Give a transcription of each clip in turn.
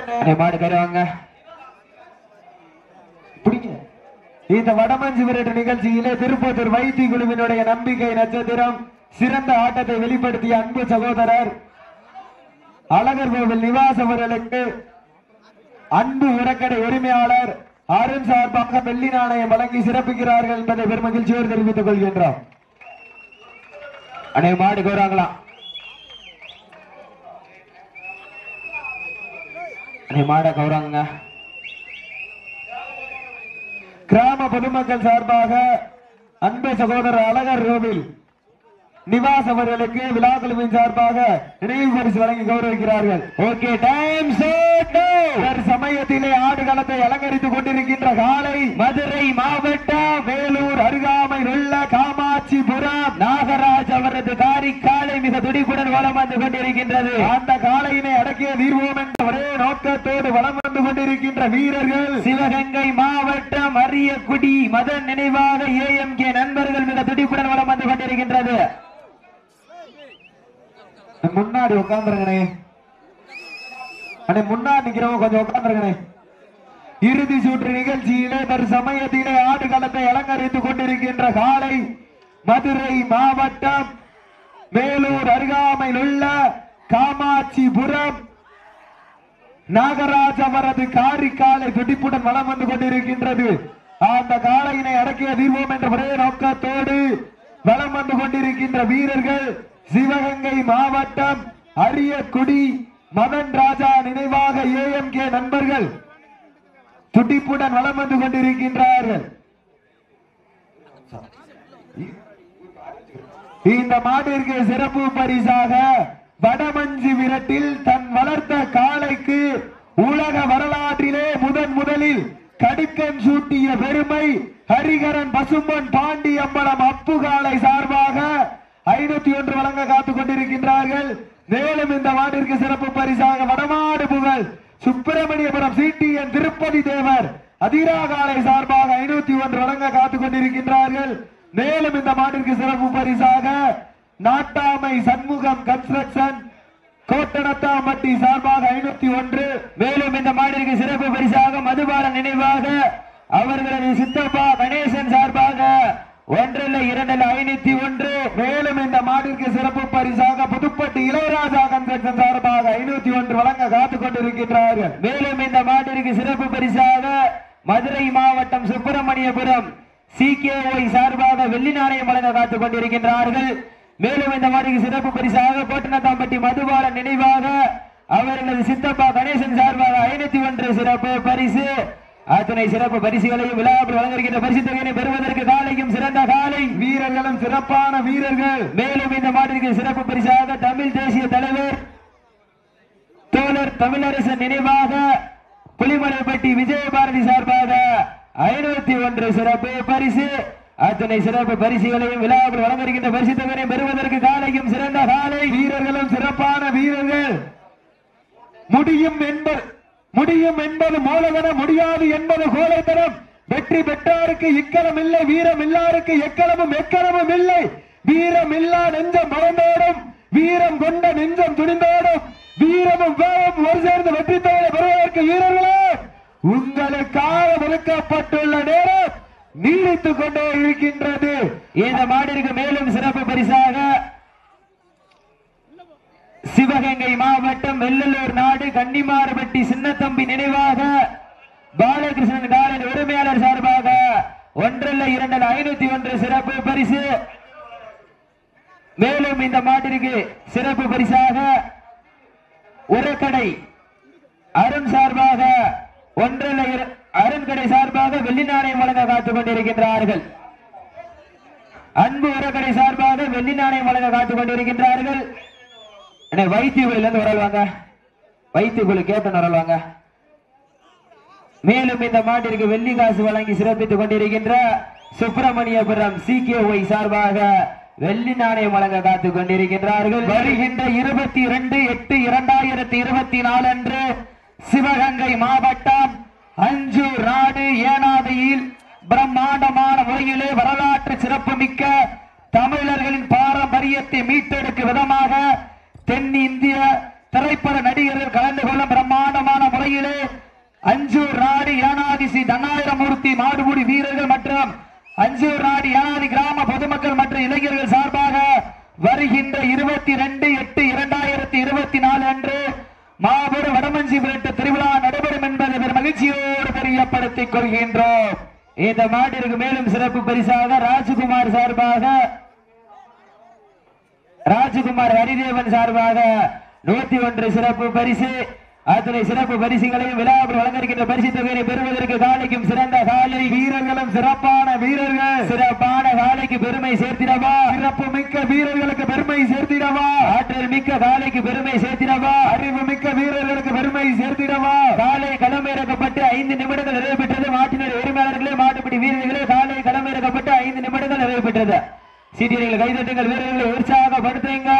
அண்ணே, மாடு கருவாங்க பிடிங்க இந்த வடமஞ்சு விரட்டு நிகழ்ச்சியிலே திருப்பத்தூர் வைத்தி குழுவினுடைய நம்பிக்கை நட்சத்திரம் சிறந்த ஆட்டத்தை வெளிப்படுத்திய அன்பு சகோதரர் அழகர் கோவில் நிவாஸ் அவர்களுக்கு அன்பு உரக்கடை உரிமையாளர் அருண் சார்பாக வெள்ளி நாணயம் வழங்கி சிறப்பிக்கிறார்கள் என்பதை பெருமகிழ்ச்சியோடு தெரிவித்துக் கொள்கின்றோம் அனைவரும் மாடு கோராங்களாம் அன்னை மாட கௌராங்க கிராம பொதுமக்கள் சார்பாக அன்பு சகோதரர் அழகர் கோவில் நிவாஸ் அவர்களுக்கு விழா குழுவின் சார்பாக நினைவு பரிசு வழங்கி கௌரவிக்கிறார்கள் ஓகே டைம் சமயத்திலே ஆடுகளத்தை அலங்கரித்துக் கொண்டிருக்கின்ற காலை மதுரை மாவட்டம் வேலூர் அருகாமையில் உள்ள காமாட்சிபுரம் நாகராஜ் அவரது காரி காலை மிக துடிப்புடன் வலம் வந்து கொண்டிருக்கின்றது அந்த காலையினை அடக்கிய தீர்வோம் என்ற ஒரே நோக்கத்தோடு வலம் வந்து கொண்டிருக்கின்ற வீரர்கள் சிவகங்கை மாவட்டம் அரியக்குடி மதன் நினைவாக ஏஎம்கே நண்பர்கள் மிக துடிப்புடன் வலம் வந்து கொண்டிருக்கின்றது முன்னாடி உட்காந்துருங்கண்ணே அண்ணே முன்னாடி நிக்கிறவங்க கொஞ்சம் உட்காந்துருங்கண்ணே இறுதி சுற்று நிகழ்ச்சியிலே தரு சமயத்திலே ஆடுகளத்தை அலங்கரித்துக் கொண்டிருக்கின்ற காலை மதுரை மாவட்டம் மேலூர் அருகாமையில் உள்ள காமாட்சிபுரம் நாகராஜ் அவரது காரிக்காலை துடிப்புடன் வலம் வந்து கொண்டிருக்கின்றது அந்த காளையினை அடக்கிய தீர்வோம் என்ற ஒரே நோக்கத்தோடு வலம் வந்து கொண்டிருக்கின்ற வீரர்கள் சிவகங்கை மாவட்டம் அரியக்குடி மதன் ராஜா நினைவாக ஏஎம்கே நண்பர்கள் துடிப்புடன் வலம் வந்து கொண்டிருக்கின்றார்கள் இந்த மாட்டிற்கு சிறப்பு பரிசாக வடமஞ்சு விரட்டில் தன் வளர்த்த காளைக்கு உலக வரலாற்றிலே முதன் முதலில் கடுக்கன் சூட்டிய பெருமை ஹரிகரன் பசும்பன் பாண்டி அம்பலம் அப்பு காளை சார்பாக ஐநூத்தி ஒன்று வழங்க காத்துக் கொண்டிருக்கின்றார்கள் மேலும் இந்த மாட்டிற்கு சிறப்பு பரிசாக வடமாடு புகழ் சுப்பிரமணியபுரம் சிடிஎன் திருப்பதி தேவர் அதிரா காலை சார்பாக ஐநூத்தி ஒன்று வழங்க காத்துக் கொண்டிருக்கின்றார்கள் மேலும் இந்த மாட்டிற்கு சிறப்பு பரிசாக நாட்டாமை சண்முகம் கன்ஸ்ட்ரக்ஷன் கோட்டனத்தாம்பட்டி சார்பாக ஐநூத்தி ஒன்று மேலும் இந்த மாட்டிற்கு சிறப்பு பரிசாக மதுபாலன் நினைவாக அவர்களது சித்தப்பா கணேசன் சார்பாக ஒன்றில் இரண்டில் ஐநூத்தி ஒன்று மேலும் இந்த மாட்டிற்கு சிறப்பு பரிசாக புதுப்பட்டி இளையராஜா கன்ஸ்ட்ரக்ஷன் சார்பாக ஐநூத்தி ஒன்று வழங்க காத்துக் கொண்டிருக்கின்றார்கள் மேலும் இந்த மாட்டிற்கு சிறப்பு பரிசாக மதுரை மாவட்டம் சுப்பிரமணியபுரம் சிகேஒய் சார்பாக வெள்ளி நாணயம் வழங்க காத்துக் கொண்டிருக்கின்றார்கள் மேலும் இந்த மாதிரி சிறப்பு பரிசாக கோட்டனத்தாம்பட்டி மதுபால நினைவாக அவர்களது சித்தப்பா கணேசன் சார்பாக ஐநூத்தி ஒன்று சிறப்பு பரிசு அத்தனை சிறப்பு பரிசுகளையும் விழாவில் வழங்கிருக்கின்ற பரிசு தொகையினை பெறுவதற்கு காலையும் சிறந்த காலை வீரர்களும் சிறப்பான வீரர்கள் மேலும் இந்த மாட்டிற்கு சிறப்பு பரிசாக தமிழ் தேசிய தலைவர் தோழர் தமிழரசன் நினைவாக புலிமலைப்பட்டி விஜயபாரதி சார்பாக ஐநூத்தி ஒன்று சிறப்பு பரிசு அத்தனை சிறப்பு பரிசுகளையும் விழாவில் வழங்கிருக்கின்ற பரிசு தொகையை பெறுவதற்கு காலையும் சிறந்த காலை வீரர்களும் சிறப்பான வீரர்கள் முடியும் என்பது முடியும் என்பது மூலதனம் முடியாது என்பது கோலைத்தனம் வெற்றி பெற்றாருக்கு இக்கலம் இல்லை வீரம் இல்லாருக்கு எக்களமும் எக்களமும் இல்லை வீரம் இல்லா நெஞ்சம் மறந்தோடும் வீரம் கொண்ட நெஞ்சம் துணிந்தோடும் வீரமும் வேகம் ஒரு சேர்ந்து வெற்றி தொகையை பெறுவதற்கு வீரர்களே உங்களுக்காக ஒதுக்கப்பட்டுள்ள நேரம் நீடித்துக் கொண்டே இருக்கின்றது இந்த மாடிற்கு மேலும் சிறப்பு பரிசாக சிவகங்கை மாவட்டம் வெள்ளலூர் நாடு கன்னிமாரப்பட்டி சின்னத்தம்பி நினைவாக பாலகிருஷ்ணன் காலின் உரிமையாளர் சார்பாக ஒன்றல்ல இரண்டல் ஐநூத்தி ஒன்று சிறப்பு பரிசு மேலும் இந்த மாட்டிற்கு சிறப்பு பரிசாக உரக்கடை அருண் சார்பாக ஒன்றல்ல இர- அருண் கடை சார்பாக வெள்ளி நாணயம் வழங்க காத்துக் கொண்டிருக்கின்றார்கள் அன்பு உரக்கடை சார்பாக வெள்ளி நாணயம் வழங்க காத்துக் கொண்டிருக்கின்றார்கள் அண்ணே வைத்தியகுழில இருந்து வரல்வாங்க வைத்தியகுழு கேப்டன் வரல்வாங்க மேலும் இந்த மாட்டிற்கு வெள்ளி காசு வழங்கி சிறப்பித்துக் கொண்டிருக்கின்ற சுப்பிரமணியபுரம் சி கே ஒய் சார்பாக வெள்ளி நாணயம் வழங்க காத்துக் கொண்டிருக்கின்றார்கள் வருகின்ற இருபத்தி இரண்டு எட்டு இரண்டாயிரத்தி இருபத்தி நாலு அன்று சிவகங்கை மாவட்டம் அஞ்சூர் நாடு ஏனாதியில் பிரம்மாண்டமான முறையிலே வரலாற்று சிறப்புமிக்க தமிழர்களின் பாரம்பரியத்தை மீட்டெடுக்கும் விதமாக தென்னிந்திய திரைப்பட நடிகர்கள் கலந்து கொள்ளும் பிரம்மாண்டமான முறையில் ஸ்ரீ தன்னாயிரமூர்த்தி மாடுபுடி வீரர்கள் மற்றும் அஞ்சூர் நாடு யானாதி கிராம பொதுமக்கள் மற்றும் இளைஞர்கள் சார்பாக வருகின்ற இருபத்தி ரெண்டு எட்டு இரண்டாயிரத்தி இருபத்தி நாலு அன்று மாபெரும் வடமஞ்சி விரட்டு திருவிழா நடைபெறும் என்பதை பெரும் மகிழ்ச்சியோடு தெரியப்படுத்திக் கொள்கின்றோம் இந்த மாட்டிற்கு மேலும் சிறப்பு பரிசாக ராஜகுமார் சார்பாக ராஜகுமார் ஹரிதேவன் சார்பாக நூத்தி ஒன்று சிறப்பு பரிசு அத்தனை சிறப்பு பரிசுகளையும் விழாவில் வழங்கிருக்கின்ற பரிசு தொகையை பெறுவதற்கு காலைக்கும் சிறந்த காலை வீரர்களும் சிறப்பான வீரர்கள் சிறப்பான காலைக்கு பெருமை சேர்த்திடவா சிறப்பு மிக்க வீரர்களுக்கு பெருமை சேர்த்திடவா ஆற்றல் மிக்க காலைக்கு பெருமை சேர்த்திடவா அறிவு மிக்க வீரர்களுக்கு பெருமை சேர்த்திடவா காலை களமிறக்கப்பட்டு ஐந்து நிமிடங்கள் நிறைவு பெற்றது மாட்டினர் உரிமையாளர்களே மாட்டுப்பிடி வீரர்களே காலை களமிறக்கப்பட்டு ஐந்து நிமிடங்கள் நிறைவு பெற்றது சீட்டியர்கள் கைதட்டுங்கள் வீரர்களை உற்சாகப்படுத்துங்க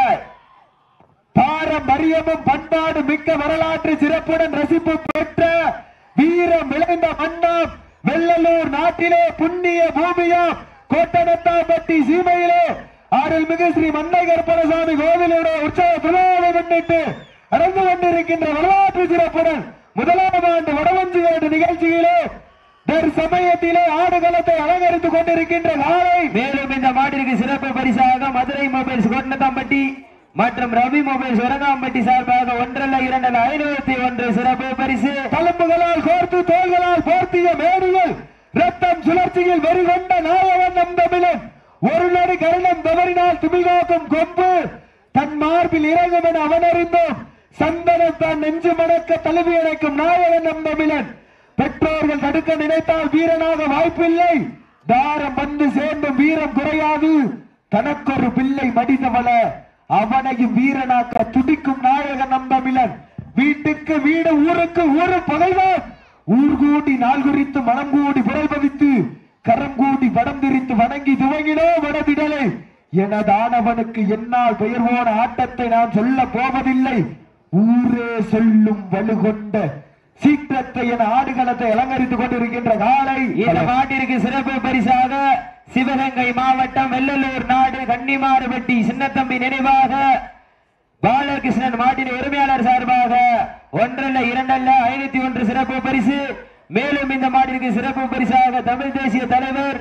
பாரம்பரியமும் பண்பாடு மிக்க வரலாற்று சிறப்புடன் ரசிப்பு பெற்ற வீரம் விளைந்த மன்னம் வெள்ளலூர் நாட்டிலே புண்ணிய பூமியம் கோட்டனத்தாம்பட்டி சீமையிலே அருள்மிகு ஸ்ரீ மன்னை கருப்பணசாமி கோவிலோட உற்சவ விழாவை முன்னிட்டு நடந்து கொண்டிருக்கின்ற வரலாற்று சிறப்புடன் முதலாம் ஆண்டு வடவஞ்சி வேண்டு நிகழ்ச்சியிலே தற்சமயத்திலே ஆடுகளத்தை அலங்கரித்துக் கொண்டிருக்கின்ற காலை மேலும் இந்த மாட்டிற்கு சிறப்பு பரிசாக மதுரை மொபைல்ஸ் கோட்டனத்தாம்பட்டி மற்றும் ரவி மொபைல்ஸ் வரகாம்பட்டி சார்பாக ஒன்றல்ல இரண்டல்ல ஐநூத்தி ஒன்று சிறப்பு பரிசு தழும்புகளால் கோர்த்து தோள்களால் போர்த்திய மேடிகள் ரத்தம் சுழற்சியில் வெறிகொண்ட நாயகன் நம் தமிழன் ஒரு நடி கருணம் தவறினால் துமிகாக்கும் கொம்பு தன் மார்பில் இறங்கும் என அவன் அறிந்தோம் சந்தனம் தான் நெஞ்சு மணக்க தழுவி அணைக்கும் நாயகன் நம் தமிழன் பெற்றோர்கள் தடுக்க நினைத்தால் வீரனாக வாய்ப்பில்லை தாரம் வந்து சேர்ந்தும் வீரம் குறையாது தனக்கொரு பிள்ளை மடிந்தவள அவனையும் வீரனாக்க துடிக்கும் நாயகன் நம் தமிழன் வீட்டுக்கு வீடு ஊருக்கு ஊரு பகைவான் ஊர் கூடி நாள் குறித்து மனம் கூடி புறல்பவித்து கரம் கூடி வடம் திரித்து வணங்கி துவங்கினோ வடதிடலை எனதானவனுக்கு என்னால் பெயர் போன ஆட்டத்தை நான் சொல்ல போவதில்லை ஊரே சொல்லும் வலுகொண்ட சீற்றத்தை என ஆடுகளத்தை அலங்கரித்துக் கொண்டிருக்கின்ற காலை இந்த மாட்டிற்கு சிறப்பு பரிசாக சிவகங்கை மாவட்டம் வெள்ளலூர் நாடு கன்னிமாறுபட்டி சின்னத்தம்பி நினைவாக பாலகிருஷ்ணன் மாட்டின் உரிமையாளர் சார்பாக ஒன்றல்ல இரண்டல்ல ஐநூத்தி ஒன்று சிறப்பு பரிசு மேலும் இந்த மாட்டிற்கு சிறப்பு பரிசாக தமிழ் தேசிய தலைவர்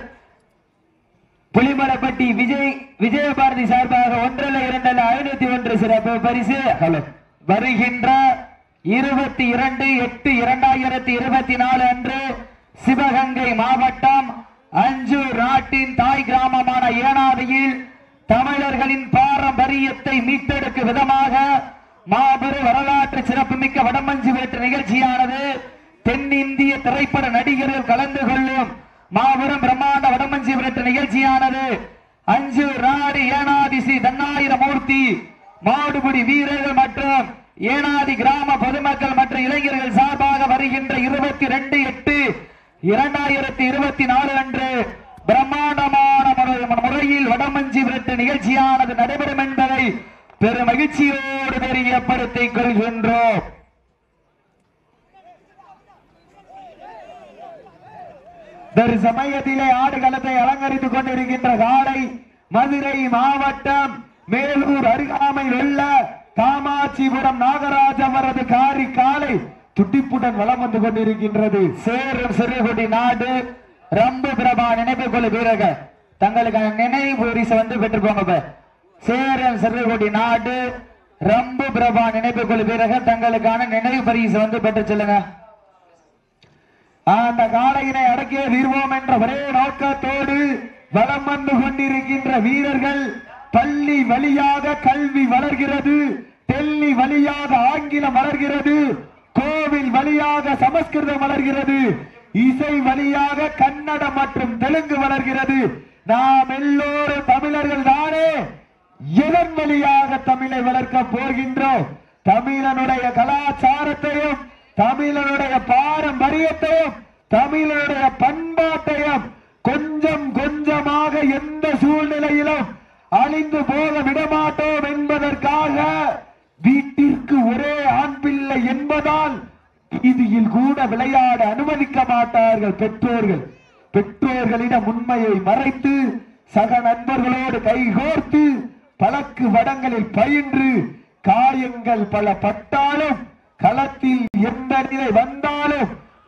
புலிமலப்பட்டி விஜய் விஜயபாரதி சார்பாக ஒன்றல்ல இரண்டல்ல ஐநூத்தி ஒன்று சிறப்பு பரிசு வருகின்ற இருபத்தி இரண்டு எட்டு இரண்டாயிரத்தி இருபத்தி நாலு அன்று சிவகங்கை மாவட்டம் அஞ்சூர் நாட்டின் தாய் கிராமமான ஏனாதியில் தமிழர்களின் பாரம்பரியத்தை மீட்டெடுக்கும் விதமாக மாபெரும் வரலாற்று சிறப்புமிக்க வடமஞ்சு வேற்று நிகழ்ச்சியானது தென்னிந்திய திரைப்பட நடிகர்கள் கலந்து கொள்ளும் மாபெரும் பிரம்மாண்ட வடமஞ்சி விரட்டு நிகழ்ச்சியானது அஞ்சு நாடு ஏனாதி ஸ்ரீ தன்னாயிரமூர்த்தி மாடுபிடி வீரர்கள் மற்றும் ஏனாதி கிராம பொதுமக்கள் மற்றும் இளைஞர்கள் சார்பாக வருகின்ற இருபத்தி ரெண்டு எட்டு இரண்டாயிரத்தி இருபத்தி நாலு அன்று பிரம்மாண்டமான முறை- முறையில் வடமஞ்சி விரட்டு நிகழ்ச்சியானது நடைபெறும் என்பதை பெரும் மகிழ்ச்சியோடு தெரியப்படுத்திக் கொள்கின்றோம் ஒரு சமயத்திலே ஆடுகளத்தை அலங்கரித்துக் கொண்டிருக்கின்ற காலை மதுரை மாவட்டம் மேலூர் அருகாமையில் உள்ள காமாட்சிபுரம் நாகராஜ் அவரது காரி காலை துட்டிப்புடன் வலம் வந்து கொண்டிருக்கின்றது சேரும் சிறுகுடி நாடு ரம்பு பிரபா நினைவு கொள்ளு வீரர்கள் தங்களுக்கான நினைவு பரிசு வந்து பெற்றுக்கோங்க இப்ப. சேரம் சிறுகுடி நாடு ரம்பு பிரபா நினைவு கொள்ளு வீரர்கள் தங்களுக்கான நினைவு பரிசு வந்து பெற்று செல்லுங்க அந்த காளையினை அடக்கிய தீர்வோம் என்ற ஒரே நோக்கத்தோடு வலம் வந்து கொண்டிருக்கின்ற வீரர்கள் பள்ளி வழியாக கல்வி வளர்கிறது டெல்லி வழியாக ஆங்கிலம் வளர்கிறது கோவில் வழியாக சமஸ்கிருதம் வளர்கிறது இசை வழியாக கன்னடம் மற்றும் தெலுங்கு வளர்கிறது நாம் எல்லோரும் தமிழர்கள் தானே எதன் வழியாக தமிழை வளர்க்க போகின்றோம் தமிழனுடைய கலாச்சாரத்தையும் தமிழனுடைய பாரம்பரியத்தையும் தமிழனுடைய பண்பாட்டையும் கொஞ்சம் கொஞ்சமாக எந்த சூழ்நிலையிலும் அழிந்து போக விடமாட்டோம் என்பதற்காக வீட்டிற்கு ஒரே ஆண் பிள்ளை என்பதால் வீதியில் கூட விளையாட அனுமதிக்க மாட்டார்கள் பெற்றோர்கள் பெற்றோர்களிடம் உண்மையை மறைத்து சக நண்பர்களோடு கைகோர்த்து பழக்கு வடங்களில் பயின்று காயங்கள் பல பட்டாலும் களத்தில் எந்த நிலை வந்தாலும்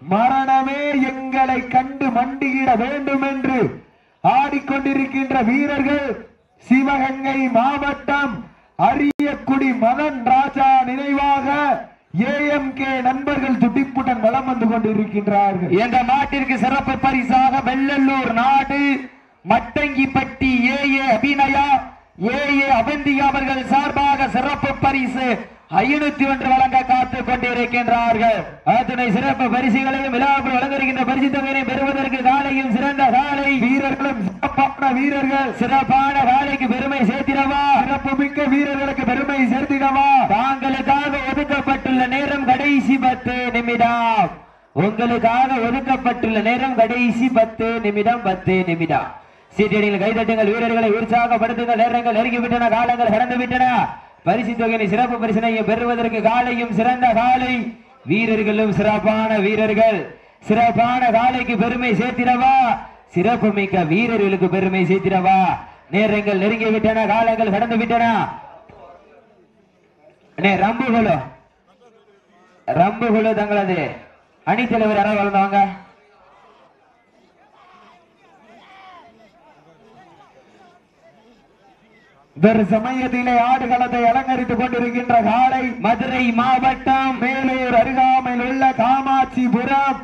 மரணமே எங்களை கண்டு மண்டியிட வேண்டும் என்று ஆடிக்கொண்டிருக்கின்ற வீரர்கள் சிவகங்கை மாவட்டம் அரியக்குடி மதன் ராஜா நினைவாக ஏஎம்கே நண்பர்கள் துடிப்புடன் வலம் வந்து கொண்டிருக்கின்றார்கள் இந்த நாட்டிற்கு சிறப்பு பரிசாக வெள்ளல்லூர் நாடு மட்டங்கிப்பட்டி ஏ ஏ அபிநயா ஏ ஏ அவந்தி அவர்கள் சார்பாக சிறப்பு பரிசு ஐநூத்தி ஒன்று வழங்க காத்துக் கொண்டிருக்கின்றார்கள் அத்தனை சிறப்பு பரிசுகளையும் விழாவில் வழங்குகின்ற பரிசு தொகையை பெறுவதற்கு காலையும் சிறந்த காலை வீரர்களும் சிறப்பான வீரர்கள் சிறப்பான காலைக்கு பெருமை சேர்த்திடவா சிறப்பு மிக்க வீரர்களுக்கு பெருமை சேர்த்திடவா தாங்களுக்காக ஒதுக்கப்பட்டுள்ள நேரம் கடைசி பத்து நிமிடம் உங்களுக்காக ஒதுக்கப்பட்டுள்ள நேரம் கடைசி பத்து நிமிடம் பத்து நிமிடம் சீட்டடியில் கைதட்டுங்கள் வீரர்களை உற்சாகப்படுத்துங்கள் நேரங்கள் நெருங்கிவிட்டன காலங்கள் கடந்து விட்டன பரிசு தொகையை சிறப்பு பரிசனையும் பெறுவதற்கு காலையும் சிறந்த காலை வீரர்களும் சிறப்பான வீரர்கள் சிறப்பான காலைக்கு பெருமை சேர்த்திடவா சிறப்பு மிக்க வீரர்களுக்கு பெருமை சேர்த்திடவா நேரங்கள் நெருங்கி விட்டன காலங்கள் கடந்து விட்டன அண்ணே ரம்புகுழு ரம்புகுழு தங்களது அணித்தலைவர் யாராவது வளர்ந்தவங்க வேறு சமயத்திலே ஆடுகளத்தை அலங்கரித்துக் கொண்டிருக்கின்ற காலை மதுரை மாவட்டம் மேலூர் அருகாமையில் உள்ள காமாட்சிபுரம்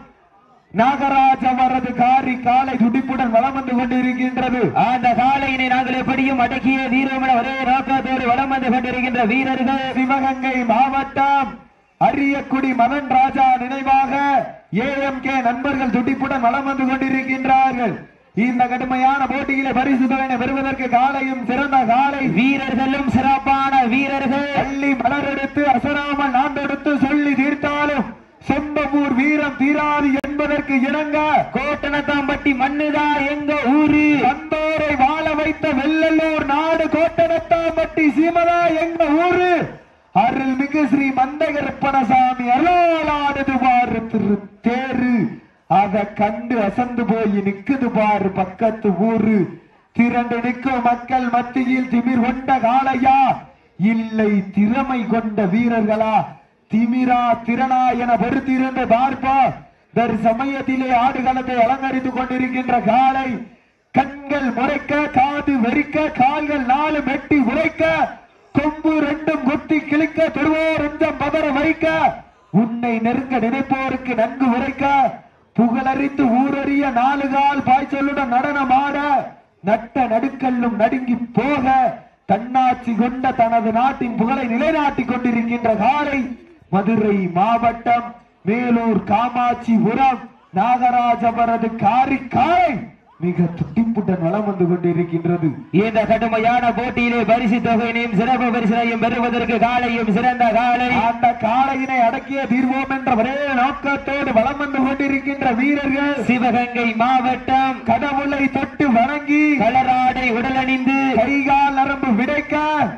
நாகராஜ் அவரது காரி காலை துடிப்புடன் வலம் வந்து கொண்டிருக்கின்றது அந்த காலையினை நாங்கள் எப்படியும் அடக்கிய வீரமன ஒரே நோக்கத்தோடு வலம் வந்து கொண்டிருக்கின்ற வீரர்கள் சிவகங்கை மாவட்டம் அரியக்குடி மதன் ராஜா நினைவாக ஏஎம்கே நண்பர்கள் துடிப்புடன் வலம் வந்து கொண்டிருக்கின்றார்கள் இந்த கடுமையான போட்டியிலே பரிசு தொகையினை பெறுவதற்கு காலையும் சிறந்த காலை வீரர்களும் சிறப்பான வீரர்கள் பள்ளி மலரெடுத்து அசராமல் நாண்டெடுத்து சொல்லி தீர்த்தாலும் சொந்த ஊர் வீரம் தீராது என்பதற்கு இணங்க கோட்டனத்தாம்பட்டி மண்ணுதா எங்க ஊரு வந்தோரை வாழ வைத்த வெள்ளலூர் நாடு கோட்டனத்தாம்பட்டி சீமதா எங்க ஊரு அருள்மிகு ஸ்ரீ மந்தகருப்பணசாமி அருளானது பாரு திரு தேரு அத கண்டு அசந்து போய் நிக்குது பாரு பக்கத்து ஊரு திரண்டு நிற்கும் மக்கள் மத்தியில் திமிர் கொண்ட காளையா இல்லை திறமை கொண்ட வீரர்களா திமிரா திறனா என பொறுத்திருந்த பார்ப்பா தர் சமயத்திலே ஆடுகளத்தை அலங்கரித்துக் கொண்டிருக்கின்ற காளை கண்கள் முறைக்க காது வெறிக்க கால்கள் நாலு மெட்டி உரைக்க கொம்பு ரெண்டும் குத்தி கிழிக்க தொடுவோர் எஞ்சம் பதற வைக்க உன்னை நெருங்க நினைப்போருக்கு நன்கு உரைக்க புகழறித்து ஊரறிய நாலு கால் பாய்ச்சலுடன் நடனமாட நட்ட நடுக்கல்லும் நடுங்கி போக தன்னாட்சி கொண்ட தனது நாட்டின் புகழை நிலைநாட்டிக் கொண்டிருக்கின்ற காலை மதுரை மாவட்டம் மேலூர் காமாட்சிபுரம் நாகராஜபரது காரிக்காய் மிக துட்டிப்புடன் வளம் வந்து கொண்டிருக்கின்றது இந்த கடுமையான போட்டியிலே பரிசு தொகையினையும் சிறப்பு பரிசனையும் பெறுவதற்கு காலையும் சிறந்த காலை அந்த காளையினை அடக்கிய தீர்வோம் என்ற ஒரே நோக்கத்தோடு வளம் வந்து கொண்டிருக்கின்ற வீரர்கள் சிவகங்கை மாவட்டம் கடவுளை தொட்டு வணங்கி கலராடை உடலணிந்து கைகால் நரம்பு விடைக்க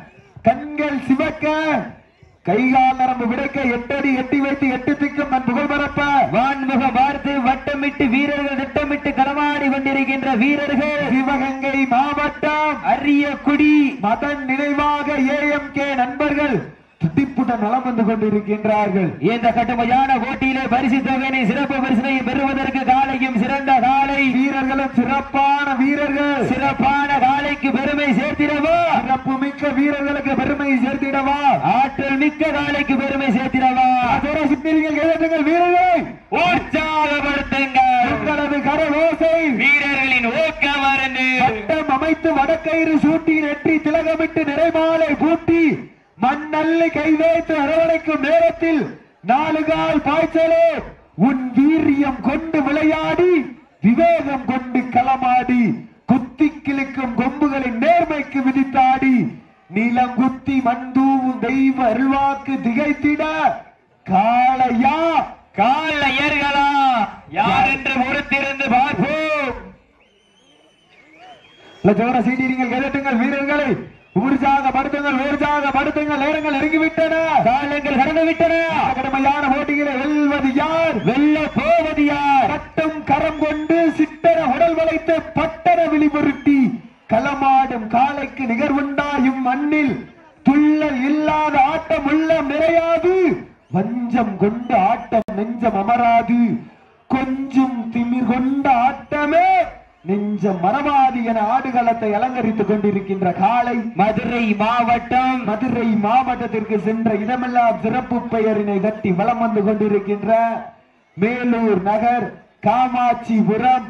கண்கள் சிவக்க கைகால் நரம்பு விடைக்க எட்டடி எட்டி வைத்து எட்டு திக்கும் நன் புகழ் பரப்ப வான்முக பார்த்து வட்டமிட்டு வீரர்கள் திட்டமிட்டு களமாடி கொண்டிருக்கின்ற வீரர்கள் சிவகங்கை மாவட்டம் அரிய குடி மதன் நினைவாக ஏஎம்கே நண்பர்கள் துடிப்புடன் நலம் வந்து கொண்டிருக்கின்றார்கள் இந்த கடுமையான போட்டியிலே பரிசு தொகையினை சிறப்பு பரிசனை பெறுவதற்கு காலையும் சிறந்த காலை வீரர்களும் சிறப்பான வீரர்கள் சிறப்பான காலைக்கு பெருமை சேர்த்திடவா சிறப்பு மிக்க வீரர்களுக்கு பெருமை சேர்த்திடவா ஆற்றல் மிக்க காலைக்கு பெருமை சேர்த்திடவா அதோட சித்திரிகள் எழுதுங்கள் வீரர்களை உற்சாகப்படுத்துங்கள் உங்களது கரவோசை வீரர்களின் ஊக்க மருந்து வட்டம் அமைத்து வடக்கயிறு சூட்டி நெற்றி திலகமிட்டு நிறைமாலை பூட்டி மண்ணல்லி கை வைத்து அரவணைக்கும் நேரத்தில் நாலு கால் பாய்ச்சலே உன் வீரியம் கொண்டு விளையாடி விவேகம் கொண்டு களமாடி குத்தி கிழிக்கும் கொம்புகளின் நேர்மைக்கு விதித்தாடி நிலங்குத்தி மண்தூவும் தெய்வ அருள்வாக்கு திகைத்திட காளையா காலையர்களா யார் என்று பொறுத்திருந்து பார்ப்போம் லட்சவர சீட்டிங்கள் கேட்டுங்கள் வீரர்களை உற்சாகப்படுத்துங்கள் உற்சாகப்படுத்துங்கள் நேரங்கள் நெருங்கிவிட்டன காலங்கள் கடந்து விட்டன கடுமையான போட்டியிலே வெல்வது யார் வெல்ல போவது யார் கட்டும் கரம் கொண்டு சிட்டர உடல் வளைத்து பட்டர விழிபுருட்டி களமாடும் காலைக்கு நிகர்வுண்டாயும் மண்ணில் துள்ளல் இல்லாத ஆட்டம் உள்ள நிறையாது வஞ்சம் கொண்டு ஆட்டம் நெஞ்சம் அமராது கொஞ்சம் திமிர் கொண்ட ஆட்டமே நெஞ்ச மரபாதி என ஆடுகளத்தை அலங்கரித்துக் கொண்டிருக்கின்ற காலை மதுரை மாவட்டம் மதுரை மாவட்டத்திற்கு சென்ற இடமெல்லாம் சிறப்பு பெயரினை தட்டி வலம் வந்து கொண்டிருக்கின்ற மேலூர் நகர் காமாட்சிபுரம்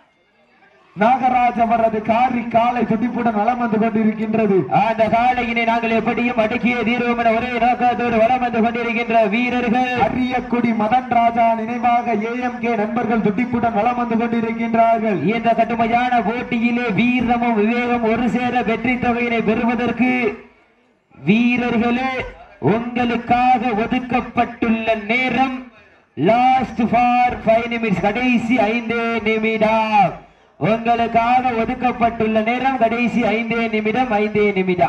நாகராஜ் அவரது காரி காலை துடிப்புடன் வலம் வந்து கொண்டிருக்கின்றது அந்த காலையினை நாங்கள் எப்படியும் அடக்கிய தீர்வோம் என ஒரே நோக்கத்தோடு வலம் வந்து கொண்டிருக்கின்ற வீரர்கள் அரியக்குடி மதன் ராஜா நினைவாக ஏஎம்கே நண்பர்கள் துடிப்புடன் வலம் வந்து கொண்டிருக்கின்றார்கள் இந்த கடுமையான போட்டியிலே வீரமும் விவேகம் ஒரு சேர வெற்றி தொகையினை பெறுவதற்கு வீரர்களே உங்களுக்காக ஒதுக்கப்பட்டுள்ள நேரம் லாஸ்ட் ஃபார் ஃபைவ் நிமிட்ஸ் கடைசி ஐந்து நிமிடம் உங்களுக்காக ஒதுக்கப்பட்டுள்ள நேரம் கடைசி ஐந்தே நிமிடம் ஐந்தே நிமிடம்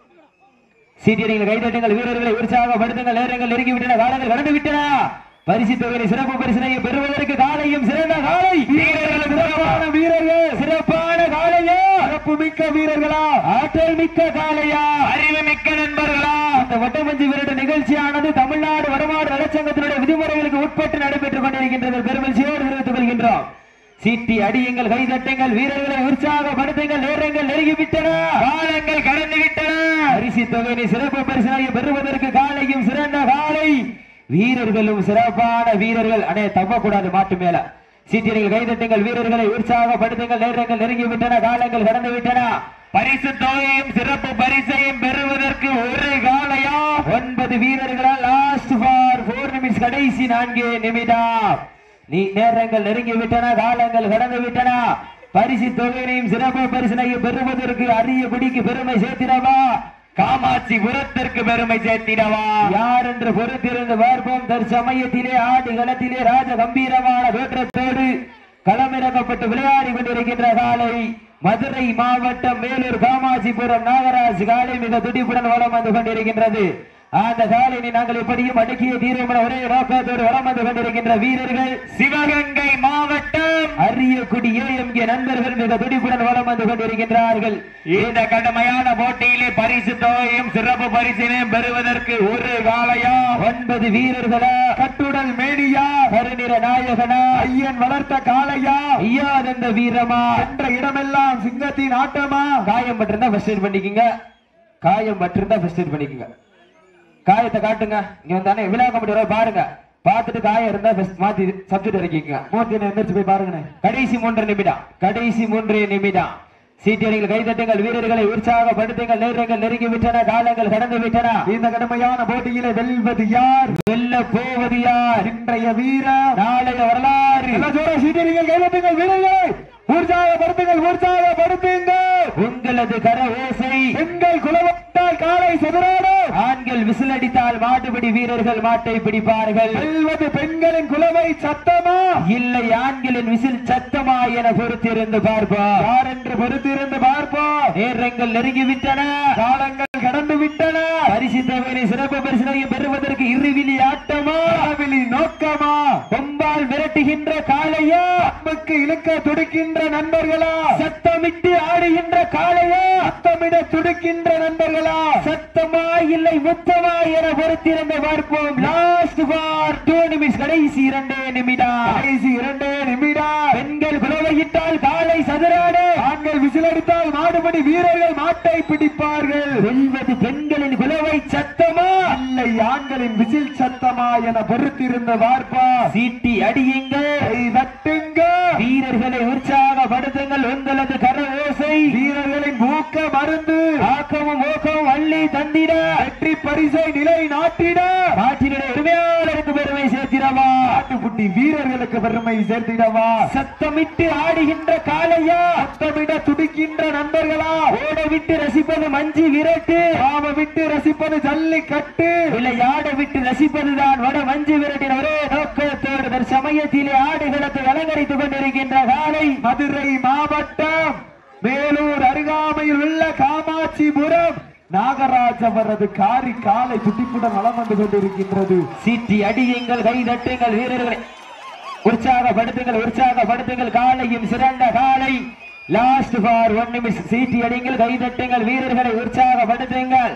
சீட்டியடிகள் கைதட்டுங்கள் வீரர்களை உற்சாகப்படுத்துங்கள் நேரங்கள் நெருங்கிவிட்டன காலங்கள் கடந்து விட்டன பரிசு தொகையை சிறப்பு பரிசனை பெறுவதற்கு காலையும் சிறந்த காலை வீரர்கள் சிறப்பான வீரர்கள் சிறப்பான காலையா சிறப்பு மிக்க வீரர்களா ஆற்றல் மிக்க காலையா அறிவு மிக்க நண்பர்களா அந்த வட்டமஞ்சி விரட்டு நிகழ்ச்சியானது தமிழ்நாடு வடமாடு நலச்சங்கத்தினுடைய விதிமுறைகளுக்கு உட்பட்டு நடைபெற்றுக் கொண்டிருக்கின்றது பெருமகிழ்ச்சியோடு தெரிவித்துக் கொள்கின்றோம் சீட்டி அடியுங்கள் கைதட்டுங்கள் வீரர்களை உற்சாகப்படுத்துங்கள் நேரங்கள் நெருங்கிவிட்டன காலங்கள் கடந்து விட்டன பரிசு தொகையை சிறப்பு பரிசனாக பெறுவதற்கு காலையும் சிறந்த காலை வீரர்களும் சிறப்பான வீரர்கள் அடே தப்பக்கூடாது மாட்டு மேல சீட்டியடிகள் கைதட்டுங்கள் வீரர்களை உற்சாகப்படுத்துங்கள் நேரங்கள் நெருங்கி விட்டன காலங்கள் கடந்து விட்டன பரிசு தொகையும் சிறப்பு பரிசையும் பெறுவதற்கு ஒரு காலையா ஒன்பது வீரர்களால் லாஸ்ட் ஃபார் போர் நிமிஷம் கடைசி நான்கு நிமிடம் நீ நேரங்கள் நெருங்கி விட்டன காலங்கள் கடந்து விட்டன பரிசு தொகையினையும் சிறப்பு பரிசனையும் பெறுவதற்கு அரிய குடிக்கு பெருமை சேர்த்திடவா காமாட்சி புறத்திற்கு பெருமை சேர்த்திடவா யார் என்று பொறுத்திருந்து பார்ப்போம் தற்சமயத்திலே ஆடு களத்திலே ராஜ கம்பீரமான தோற்றத்தோடு களமிறக்கப்பட்டு விளையாடி கொண்டிருக்கின்ற காலை மதுரை மாவட்டம் மேலூர் காமாட்சிபுரம் நாகராஜ் காலை மிக துடிப்புடன் வளம் வந்து கொண்டிருக்கின்றது அந்த காலையை நாங்கள் எப்படியும் அடக்கிய தீர்வு ஒரே நோக்கத்தோடு வளம் வந்து கொண்டிருக்கின்ற வீரர்கள் சிவகங்கை மாவட்டம் அரியக்குடி ஏஎம்கே நண்பர்கள் மிக துடிப்புடன் வளம் வந்து கொண்டிருக்கின்றார்கள் இந்த கடுமையான போட்டியிலே பரிசு தொகையும் சிறப்பு பரிசினையும் பெறுவதற்கு ஒரு காலையா ஒன்பது வீரர்களா கட்டுடல் மேனியா கருநிற நாயகனா ஐயன் வளர்த்த காளையா ஐயாதந்த வீரமா என்ற இடமெல்லாம் சிங்கத்தின் ஆட்டமா காயம் பட்டிருந்தா ஃபர்ஸ்ட் எய்ட் பண்ணிக்கங்க காயம் பட்டிருந்தா ஃபர்ஸ்ட் எய்ட் பண்ணிக்கங்க காயத்தை காட்டுங்க இங்க வந்தானே விழா கமிட்டி வர பாருங்க பார்த்துட்டு காயம் இருந்தா first மாத்தி சப்ஜெக்ட் இறக்கிக்கங்க மூர்த்தியை எந்திரிச்சு போய் பாருங்கண்ணே கடைசி மூன்று நிமிடம் கடைசி மூன்று நிமிடம் சீட்டியடிகள் கைதட்டுங்கள் வீரர்களை உற்சாகப்படுத்துங்கள் நேரங்கள் நெருங்கி விட்டன காலங்கள் கடந்து விட்டன இந்த கடுமையான போட்டியிலே வெல்வது யார் வெல்ல போவது யார் இன்றைய வீரர் நாளைய வரலாறு எல்லா ஜோர சீட்டியடிகள் கைதட்டுங்கள் வீரர்களை உற்சாகப்படுத்துங்கள் உற்சாகப்படுத்துங்கள் உங்களது கர ஓசை பெண்கள் குலவட்டால் காலை செதறாடு ஆண்கள் விசில் அடித்தால் மாட்டுப்பிடி வீரர்கள் மாட்டை பிடிப்பார்கள் வெல்வது பெண்களின் குலவை சத்தமா இல்லை ஆண்களின் விசில் சத்தமா என பொறுத்திருந்து பார்ப்போம் யார் என்று பொறுத்திருந்து பார்ப்போம் நேரங்கள் நெருங்கிவிட்டன காலங்கள் கடந்து விட்டன பரிசு தொகையை சிறப்பு பரிசனையும் பெறுவதற்கு இருவிழி ஆட்டமா காவிலி நோக்கமா கொம்பால் விரட்டுகின்ற காளையா அம்புக்கு இழுக்க துடிக்கின்ற நண்பர்களா சத்தமிட்டு ஆடுகின்ற காளையா சத்தமிட துடிக்கின்ற நண்பர்களா சத்தமா இல்லை முத்தமா என பொறுத்திருந்து பார்ப்போம் லாஸ்ட் ஃபார் டூ நிமிஷம் கடைசி இரண்டே நிமிடம் கடைசி இரண்டே நிமிடம் பெண்கள் குலவையிட்டால் காலை சதுராடு ஆண்கள் விசிலடித்தால் மாடுபடி வீரர்கள் மாட்டை பிடிப்பார்கள் வெல்வது பெண்களின் குலவை சத்தமா இல்லை ஆண்களின் விசில் சத்தமா என பொறுத்திருந்த பார்ப்பா சீட்டி அடியுங்கள் கை தட்டுங்க வீரர்களை உற்சாகப்படுத்துங்கள் உங்களது கர ஓசை வீரர்களின் ஊக்க மருந்து ஆக்கமும் ஊக்கமும் அள்ளி தந்திட வெற்றி பரிசை நிலை நாட்டிட நாட்டினுடைய உரிமையாளருக்கு பெருமை சேர்த்திடவா நாட்டுக்குட்டி வீரர்களுக்கு பெருமை சேர்த்திடவா சத்தமிட்டு ஆடுகின்ற காளையா சத்தமிட துடிக்கின்ற நண்பர்களா ஓட விட்டு ரசிப்பது மஞ்சி விரட்டு பாவ விட்டு ரசிப்பது ஜல்லிக்கட்டு விளையாட விட்டு ரசிப்பதுதான் வட மஞ்சு விரட்டின் ஒரே நோக்கத்தோடு தற்சமயத்திலே ஆடுகளத்தை அலங்கரித்துக் கொண்டிருக்கின்ற காலை மதுரை மாவட்டம் மேலூர் அருகாமையில் உள்ள காமாட்சிபுரம் நாகராஜ் அவரது காரி காலை துடிப்புடன் வலம் வந்து கொண்டிருக்கின்றது சீட்டி அடியுங்கள் கை தட்டுங்கள் வீரர்களை உற்சாகப்படுத்துங்கள் உற்சாகப்படுத்துங்கள் காலையும் சிறந்த காலை லாஸ்ட் ஃபார் ஒன் நிமிஷம் சீட்டி அடிங்கள் கை தட்டுங்கள் வீரர்களை உற்சாகப்படுத்துங்கள்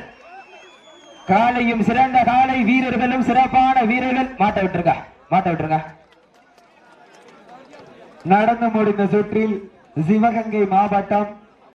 காலையும் சிறந்த காலை வீரர்களும் சிறப்பான வீரர்கள் மாட்ட விட்டுருங்க மாட்ட விட்டுருங்க நடந்து முடிந்த சுற்றில் சிவகங்கை மாவட்டம்